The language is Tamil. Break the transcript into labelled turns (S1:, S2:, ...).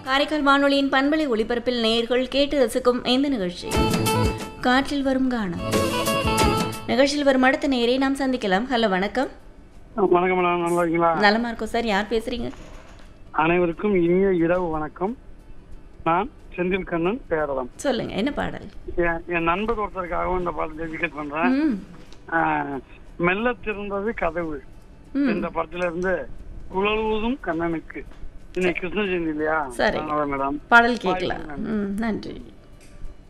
S1: காரைக்கால் வானொலியின் பண்பலை ஒளிபரப்பில் நேயர்கள் கேட்டு ரசிக்கும் இந்த நிகழ்ச்சி காற்றில் வரும் கானம் நிகழ்ச்சியில் வரும் அடுத்த நேரை நாம் சந்திக்கலாம் ஹலோ வணக்கம்
S2: வணக்கம் மேடம் நல்லா இருக்கீங்களா
S1: நலமா இருக்கோம் சார் யார் பேசுறீங்க
S2: அனைவருக்கும் இனிய இரவு வணக்கம் நான் செந்தில் கண்ணன் பேரளம்
S1: சொல்லுங்க என்ன பாடல்
S2: என் என் நண்பர் ஒருத்தருக்காகவும் இந்த பாடல் டெடிகேட் பண்றேன்
S1: ம்
S2: ஆஹ், மெல்ல திறந்தது கதவு
S1: ம்.
S2: இந்த படத்துல இருந்து உழவுவதும் கண்ணனுக்கு இன்னைக்கு கிருஷ்ண ஜெயந்தி இல்லையா
S1: சரி.
S2: அதனால மேடம்
S1: பாடல் கேட்கலாம் ம் நன்றி